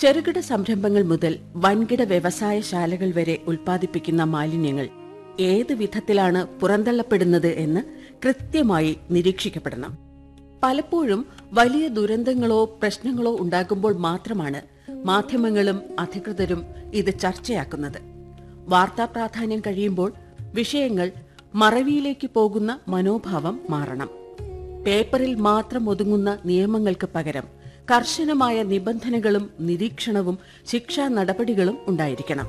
ചെറുകിട സംരംഭങ്ങൾ മുതൽ വൻകിട വ്യവസായശാലകൾ വരെ ഉൽപ്പാദിപ്പിക്കുന്ന മാലിന്യങ്ങൾ ഏത് വിധത്തിലാണ് പുറന്തള്ളപ്പെടുന്നത് എന്ന് കൃത്യമായി നിരീക്ഷിക്കപ്പെടണം പലപ്പോഴും വലിയ ദുരന്തങ്ങളോ പ്രശ്നങ്ങളോ ഉണ്ടാകുമ്പോൾ മാത്രമാണ് മാധ്യമങ്ങളും അധികൃതരും ഇത് ചർച്ചയാക്കുന്നത് വാർത്താ പ്രാധാന്യം കഴിയുമ്പോൾ വിഷയങ്ങൾ മറവിയിലേക്ക് പോകുന്ന മനോഭാവം മാറണം പേപ്പറിൽ മാത്രം ഒതുങ്ങുന്ന നിയമങ്ങൾക്ക് പകരം കർശനമായ നിബന്ധനകളും നിരീക്ഷണവും ശിക്ഷാ നടപടികളും ഉണ്ടായിരിക്കണം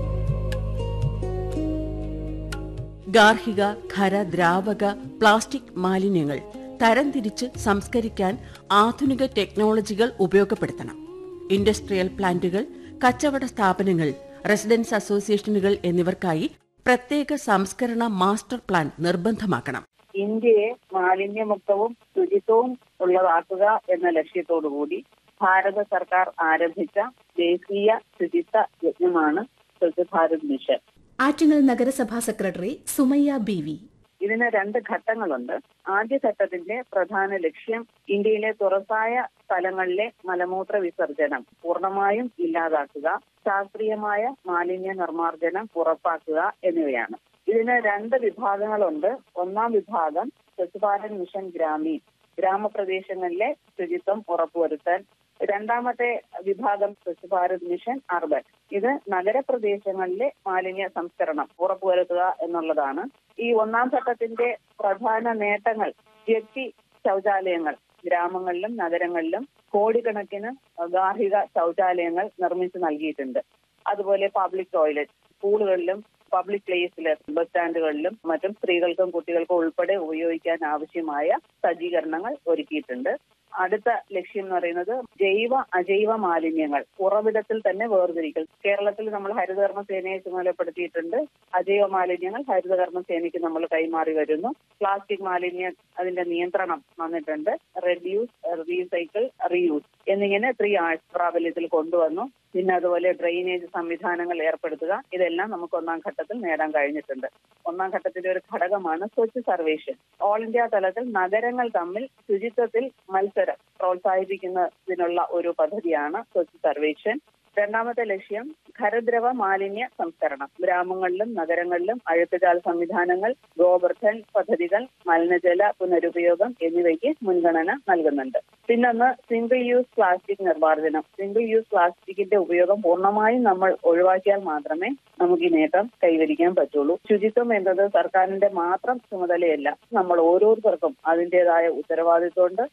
ഗാർഹിക ഖര ദ്രാവക പ്ലാസ്റ്റിക് മാലിന്യങ്ങൾ തരംതിരിച്ച് സംസ്കരിക്കാൻ ആധുനിക ടെക്നോളജികൾ ഉപയോഗപ്പെടുത്തണം ഇൻഡസ്ട്രിയൽ പ്ലാന്റുകൾ കച്ചവട സ്ഥാപനങ്ങൾ റെസിഡൻസ് അസോസിയേഷനുകൾ എന്നിവർക്കായി പ്രത്യേക സംസ്കരണ മാസ്റ്റർ പ്ലാൻ നിർബന്ധമാക്കണം ഇന്ത്യയെ മാലിന്യമുക്തവും ശുചിത്വവും ഉള്ളതാക്കുക എന്ന ലക്ഷ്യത്തോടുകൂടി ഭാരത സർക്കാർ ആരംഭിച്ച ദേശീയ ശുചിത്വ യജ്ഞമാണ് സ്വച്ഛ് ഭാരത് മിഷൻ ആറ്റിങ്ങൽ നഗരസഭാ സെക്രട്ടറി സുമയ്യ ബി വി ഇതിന് രണ്ട് ഘട്ടങ്ങളുണ്ട് ആദ്യ ഘട്ടത്തിന്റെ പ്രധാന ലക്ഷ്യം ഇന്ത്യയിലെ തുറസായ സ്ഥലങ്ങളിലെ മലമൂത്ര വിസർജനം പൂർണ്ണമായും ഇല്ലാതാക്കുക ശാസ്ത്രീയമായ മാലിന്യ നിർമ്മാർജ്ജനം ഉറപ്പാക്കുക എന്നിവയാണ് ഇതിന് രണ്ട് വിഭാഗങ്ങളുണ്ട് ഒന്നാം വിഭാഗം സ്വച്ഛ് ഭാരത് മിഷൻ ഗ്രാമീൺ ഗ്രാമപ്രദേശങ്ങളിലെ ശുചിത്വം ഉറപ്പുവരുത്താൻ രണ്ടാമത്തെ വിഭാഗം സ്വച്ഛ് ഭാരത് മിഷൻ അർബൻ ഇത് നഗരപ്രദേശങ്ങളിലെ മാലിന്യ സംസ്കരണം ഉറപ്പുവരുത്തുക എന്നുള്ളതാണ് ഈ ഒന്നാം ഘട്ടത്തിന്റെ പ്രധാന നേട്ടങ്ങൾ വ്യക്തി ശൗചാലയങ്ങൾ ഗ്രാമങ്ങളിലും നഗരങ്ങളിലും കോടിക്കണക്കിന് ഗാർഹിക ശൗചാലയങ്ങൾ നിർമ്മിച്ചു നൽകിയിട്ടുണ്ട് അതുപോലെ പബ്ലിക് ടോയ്ലറ്റ് സ്കൂളുകളിലും പബ്ലിക് പ്ലേസിൽ ബസ് സ്റ്റാൻഡുകളിലും മറ്റും സ്ത്രീകൾക്കും കുട്ടികൾക്കും ഉൾപ്പെടെ ഉപയോഗിക്കാൻ ആവശ്യമായ സജ്ജീകരണങ്ങൾ ഒരുക്കിയിട്ടുണ്ട് അടുത്ത ലക്ഷ്യം എന്ന് പറയുന്നത് ജൈവ അജൈവ മാലിന്യങ്ങൾ ഉറവിടത്തിൽ തന്നെ വേർതിരിക്കൽ കേരളത്തിൽ നമ്മൾ ഹരിതകർമ്മ സേനയെ ചുമതലപ്പെടുത്തിയിട്ടുണ്ട് അജൈവ മാലിന്യങ്ങൾ ഹരിതകർമ്മ സേനയ്ക്ക് നമ്മൾ കൈമാറി വരുന്നു പ്ലാസ്റ്റിക് മാലിന്യം അതിന്റെ നിയന്ത്രണം വന്നിട്ടുണ്ട് റെഡ്യൂസ് റീസൈക്കിൾ റീയൂസ് എന്നിങ്ങനെ ത്രീ ആഴ്ച പ്രാബല്യത്തിൽ കൊണ്ടുവന്നു പിന്നെ അതുപോലെ ഡ്രെയിനേജ് സംവിധാനങ്ങൾ ഏർപ്പെടുത്തുക ഇതെല്ലാം നമുക്ക് ഒന്നാം ഘട്ടത്തിൽ നേടാൻ കഴിഞ്ഞിട്ടുണ്ട് ഒന്നാം ഘട്ടത്തിലെ ഒരു ഘടകമാണ് സ്വച്ഛ് സർവേഷൻ ഓൾ ഇന്ത്യ തലത്തിൽ നഗരങ്ങൾ തമ്മിൽ ശുചിത്വത്തിൽ മത്സരം പ്രോത്സാഹിപ്പിക്കുന്നതിനുള്ള ഒരു പദ്ധതിയാണ് സ്വച്ഛ് സർവേഷൻ രണ്ടാമത്തെ ലക്ഷ്യം ഖരദ്രവ മാലിന്യ സംസ്കരണം ഗ്രാമങ്ങളിലും നഗരങ്ങളിലും അഴുക്കുചാൽ സംവിധാനങ്ങൾ ഗോബർധൻ പദ്ധതികൾ മലിനജല പുനരുപയോഗം എന്നിവയ്ക്ക് മുൻഗണന നൽകുന്നുണ്ട് പിന്നൊന്ന് സിംഗിൾ യൂസ് പ്ലാസ്റ്റിക് നിർമ്മാർജ്ജനം സിംഗിൾ യൂസ് പ്ലാസ്റ്റിക്കിന്റെ ഉപയോഗം പൂർണ്ണമായും നമ്മൾ ഒഴിവാക്കിയാൽ മാത്രമേ നമുക്ക് ഈ നേട്ടം കൈവരിക്കാൻ പറ്റുള്ളൂ ശുചിത്വം എന്നത് സർക്കാരിന്റെ മാത്രം ചുമതലയല്ല നമ്മൾ ഓരോരുത്തർക്കും അതിൻ്റെതായ ഉത്തരവാദിത്വമുണ്ട്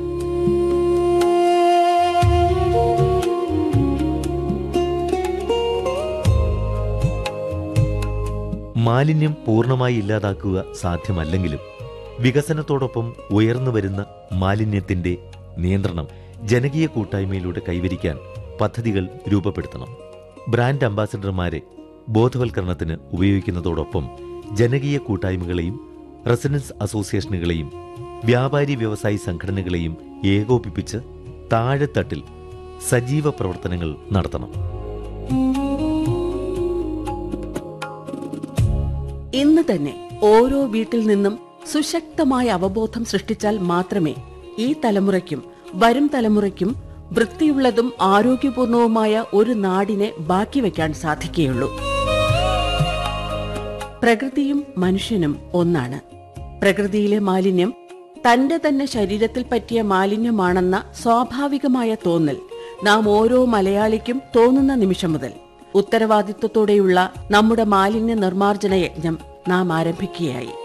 മാലിന്യം പൂർണ്ണമായി ഇല്ലാതാക്കുക സാധ്യമല്ലെങ്കിലും വികസനത്തോടൊപ്പം ഉയർന്നു വരുന്ന മാലിന്യത്തിന്റെ നിയന്ത്രണം ജനകീയ കൂട്ടായ്മയിലൂടെ കൈവരിക്കാൻ പദ്ധതികൾ രൂപപ്പെടുത്തണം ബ്രാൻഡ് അംബാസഡർമാരെ ബോധവൽക്കരണത്തിന് ഉപയോഗിക്കുന്നതോടൊപ്പം ജനകീയ കൂട്ടായ്മകളെയും റെസിഡൻസ് അസോസിയേഷനുകളെയും വ്യാപാരി വ്യവസായി സംഘടനകളെയും ഏകോപിപ്പിച്ച് താഴെത്തട്ടിൽ സജീവ പ്രവർത്തനങ്ങൾ നടത്തണം ഇന്ന് തന്നെ ഓരോ വീട്ടിൽ നിന്നും സുശക്തമായ അവബോധം സൃഷ്ടിച്ചാൽ മാത്രമേ ഈ തലമുറയ്ക്കും വരും തലമുറയ്ക്കും വൃത്തിയുള്ളതും ആരോഗ്യപൂർണവുമായ ഒരു നാടിനെ ബാക്കി വയ്ക്കാൻ സാധിക്കുകയുള്ളൂ പ്രകൃതിയും മനുഷ്യനും ഒന്നാണ് പ്രകൃതിയിലെ മാലിന്യം തന്റെ തന്നെ ശരീരത്തിൽ പറ്റിയ മാലിന്യമാണെന്ന സ്വാഭാവികമായ തോന്നൽ നാം ഓരോ മലയാളിക്കും തോന്നുന്ന നിമിഷം മുതൽ ഉത്തരവാദിത്വത്തോടെയുള്ള നമ്മുടെ മാലിന്യ നിർമ്മാർജ്ജന യജ്ഞം നാം ആരംഭിക്കുകയായി